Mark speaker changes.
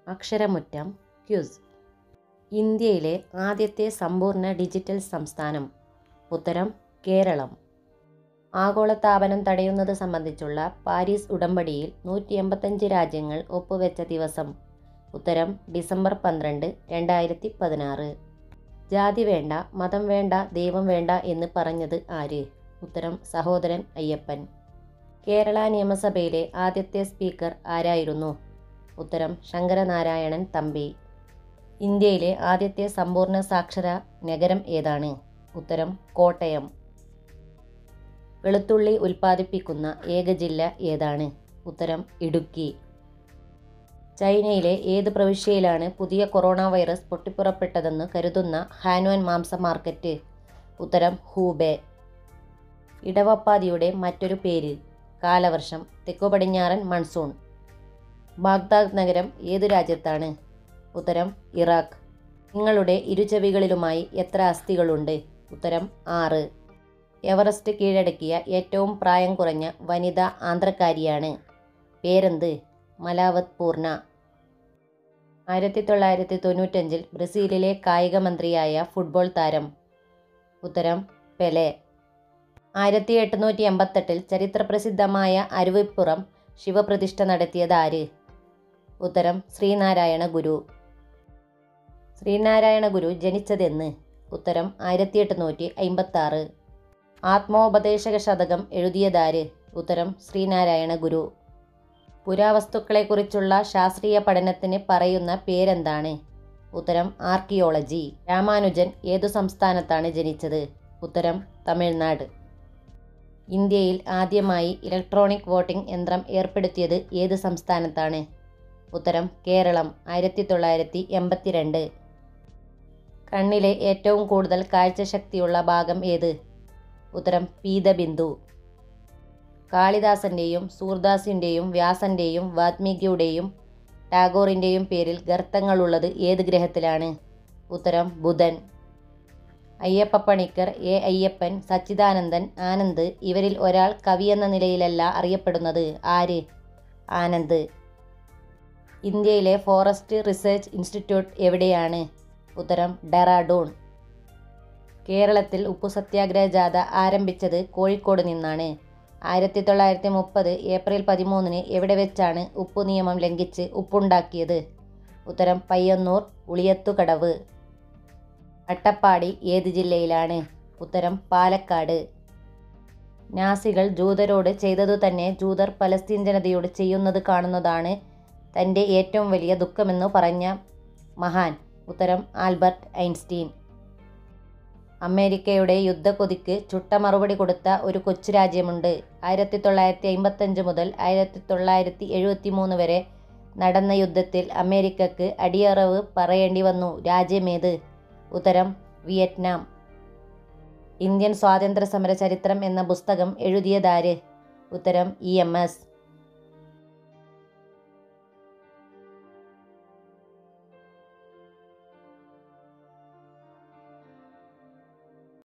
Speaker 1: അക്ഷരമുറ്റം quiz ഇന്ത്യയിലെ ആദ്യത്തെ സമ്പൂർണ്ണ ഡിജിറ്റൽ സംസ്ഥാനം ഉത്തരം കേരളം ആഗോളതാപനം തടയുന്നത് സംബന്ധിച്ചുള്ള പാരീസ് ഉടമ്പടിയിൽ നൂറ്റി എൺപത്തഞ്ച് രാജ്യങ്ങൾ ഒപ്പുവെച്ച ദിവസം ഉത്തരം ഡിസംബർ പന്ത്രണ്ട് രണ്ടായിരത്തി പതിനാറ് ജാതി വേണ്ട മതം വേണ്ട ദൈവം വേണ്ട എന്ന് പറഞ്ഞത് ആര് ഉത്തരം സഹോദരൻ അയ്യപ്പൻ കേരള നിയമസഭയിലെ ആദ്യത്തെ സ്പീക്കർ ആരായിരുന്നു ഉത്തരം ശങ്കരനാരായണൻ തമ്പി ഇന്ത്യയിലെ ആദ്യത്തെ സമ്പൂർണ്ണ സാക്ഷര നഗരം ഏതാണ് ഉത്തരം കോട്ടയം വെളുത്തുള്ളി ഉൽപ്പാദിപ്പിക്കുന്ന ഏക ജില്ല ഏതാണ് ഉത്തരം ഇടുക്കി ചൈനയിലെ ഏത് പ്രവിശ്യയിലാണ് പുതിയ കൊറോണ വൈറസ് പൊട്ടിപ്പുറപ്പെട്ടതെന്ന് കരുതുന്ന ഹാനോൻ മാംസ മാർക്കറ്റ് ഉത്തരം ഹൂബെ ഇടവപ്പാതിയുടെ മറ്റൊരു പേര് കാലവർഷം തെക്കു പടിഞ്ഞാറൻ മൺസൂൺ ബാഗ്ദാദ് നഗരം ഏതു രാജ്യത്താണ് ഉത്തരം ഇറാഖ് നിങ്ങളുടെ ഇരുചെവികളിലുമായി എത്ര അസ്ഥികളുണ്ട് ഉത്തരം ആറ് എവറസ്റ്റ് കീഴടക്കിയ ഏറ്റവും പ്രായം കുറഞ്ഞ വനിത ആന്ധ്രക്കാരിയാണ് പേരെന്ത് മലാവത് പൂർണ ആയിരത്തി തൊള്ളായിരത്തി തൊണ്ണൂറ്റഞ്ചിൽ ബ്രസീലിലെ കായിക മന്ത്രിയായ ഫുട്ബോൾ താരം ഉത്തരം പെലെ ആയിരത്തി എട്ടുനൂറ്റി എൺപത്തെട്ടിൽ ചരിത്രപ്രസിദ്ധമായ അരുവിപ്പുറം ശിവപ്രതിഷ്ഠ നടത്തിയത് ആര് ഉത്തരം ശ്രീനാരായണ ഗുരു ശ്രീനാരായണ ഗുരു ജനിച്ചതെന്ന് ഉത്തരം ആയിരത്തി എട്ടുനൂറ്റി അമ്പത്തി ആറ് ആത്മോപദേശക ശതകം എഴുതിയതാര് ഉത്തരം ശ്രീനാരായണ ഗുരു പുരാവസ്തുക്കളെക്കുറിച്ചുള്ള ശാസ്ത്രീയ പഠനത്തിന് പറയുന്ന പേരെന്താണ് ഉത്തരം ആർക്കിയോളജി രാമാനുജൻ ഏതു സംസ്ഥാനത്താണ് ജനിച്ചത് ഉത്തരം തമിഴ്നാട് ഇന്ത്യയിൽ ആദ്യമായി ഇലക്ട്രോണിക് വോട്ടിംഗ് യന്ത്രം ഏർപ്പെടുത്തിയത് ഏത് സംസ്ഥാനത്താണ് ഉത്തരം കേരളം ആയിരത്തി തൊള്ളായിരത്തി എൺപത്തിരണ്ട് കണ്ണിലെ ഏറ്റവും കൂടുതൽ കാഴ്ചശക്തിയുള്ള ഭാഗം ഏത് ഉത്തരം പീതബിന്ദു കാളിദാസന്റെയും സൂർദാസിൻ്റെയും വ്യാസന്റെയും വാത്മീകിയുടെയും ടാഗോറിൻ്റെയും പേരിൽ ഗർത്തങ്ങളുള്ളത് ഏത് ഗ്രഹത്തിലാണ് ഉത്തരം ബുധൻ അയ്യപ്പ പണിക്കർ എ അയ്യപ്പൻ സച്ചിദാനന്ദൻ ആനന്ദ് ഇവരിൽ ഒരാൾ കവിയെന്ന നിലയിലല്ല അറിയപ്പെടുന്നത് ആര് ആനന്ദ് ഇന്ത്യയിലെ ഫോറസ്റ്റ് റിസർച്ച് ഇൻസ്റ്റിറ്റ്യൂട്ട് എവിടെയാണ് ഉത്തരം ഡെറാഡൂൺ കേരളത്തിൽ ഉപ്പു സത്യാഗ്രഹ ജാഥ ആരംഭിച്ചത് കോഴിക്കോട് നിന്നാണ് ആയിരത്തി തൊള്ളായിരത്തി മുപ്പത് ഏപ്രിൽ പതിമൂന്നിന് എവിടെ വെച്ചാണ് ഉപ്പു നിയമം ലംഘിച്ച് ഉപ്പുണ്ടാക്കിയത് ഉത്തരം പയ്യന്നൂർ ഉളിയത്തുകടവ് അട്ടപ്പാടി ഏത് ജില്ലയിലാണ് ഉത്തരം പാലക്കാട് നാസികൾ ജൂതരോട് ചെയ്തതു തന്നെ ജൂതർ പലസ്തീൻ ജനതയോട് ചെയ്യുന്നത് കാണുന്നതാണ് തൻ്റെ ഏറ്റവും വലിയ ദുഃഖമെന്ന് പറഞ്ഞ മഹാൻ ഉത്തരം ആൽബർട്ട് ഐൻസ്റ്റീൻ അമേരിക്കയുടെ യുദ്ധക്കൊതിക്ക് ചുട്ട മറുപടി കൊടുത്ത ഒരു കൊച്ചു രാജ്യമുണ്ട് ആയിരത്തി തൊള്ളായിരത്തി അമ്പത്തഞ്ച് മുതൽ ആയിരത്തി തൊള്ളായിരത്തി എഴുപത്തി മൂന്ന് വരെ നടന്ന യുദ്ധത്തിൽ അമേരിക്കക്ക് അടിയറവ് പറയേണ്ടി വന്നു രാജ്യമേത് ഉത്തരം വിയറ്റ്നാം ഇന്ത്യൻ സ്വാതന്ത്ര്യ സമര ചരിത്രം എന്ന പുസ്തകം എഴുതിയതാര് ഉത്തരം ഇ എം എസ്